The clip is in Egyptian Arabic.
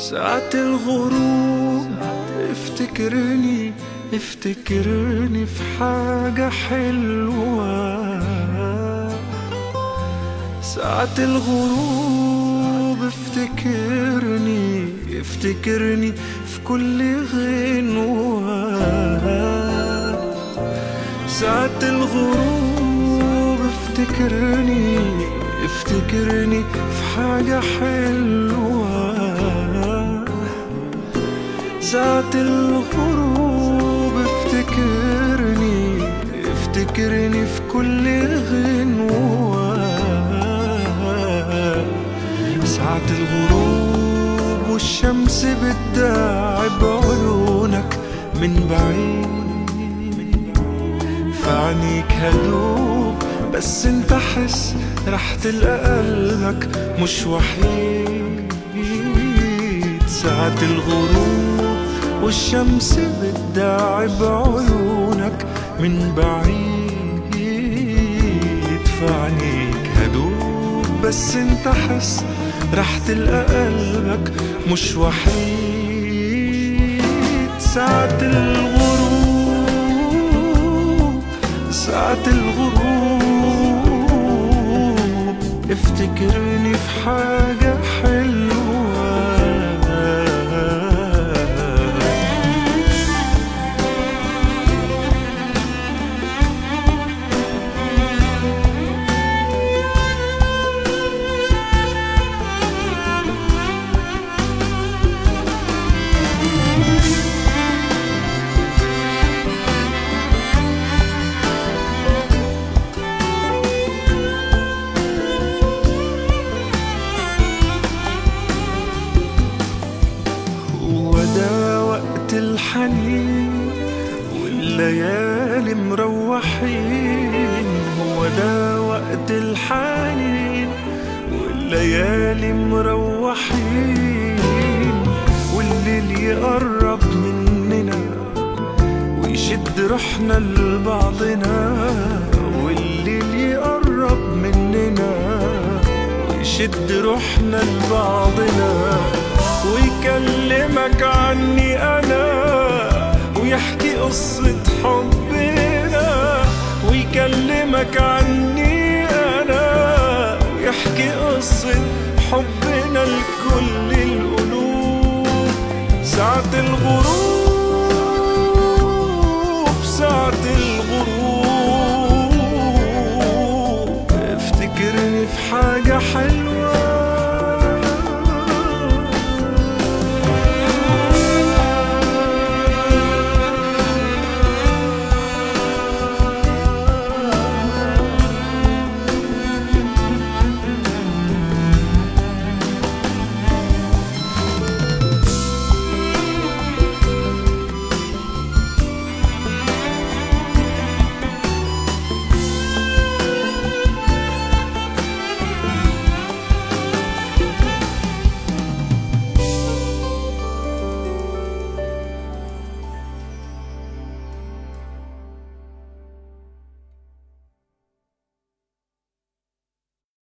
ساعة الغروب افتكرني افتكرني في حاجة حلوة ساعة الغروب افتكرني افتكرني في كل غنوة ساعة الغروب افتكرني افتكرني في حاجة حلوة ساعة الغروب افتكرني افتكرني في كل غنوة ساعة الغروب والشمس بتداعب عيونك من بعيد في عينيك هدوء بس انت حس رح تلقى قلبك مش وحيد ساعة الغروب والشمس بتداعب عيونك من بعيد في عينيك هدوء بس انت حس رح تلقى قلبك مش وحيد ساعة الغروب ساعة الغروب افتكرني في حاجة حلوة هو ده وقت الحنين والليالي مروحين هو ده وقت الحنين والليالي مروحين والليل يقرب مننا ويشد روحنا لبعضنا والليل يقرب مننا ويشد روحنا لبعضنا ويكلمك عني أنا ويحكي قصة حبنا ويكلمك عني أنا ويحكي قصة حبنا لكل القلوب ساعة الغروب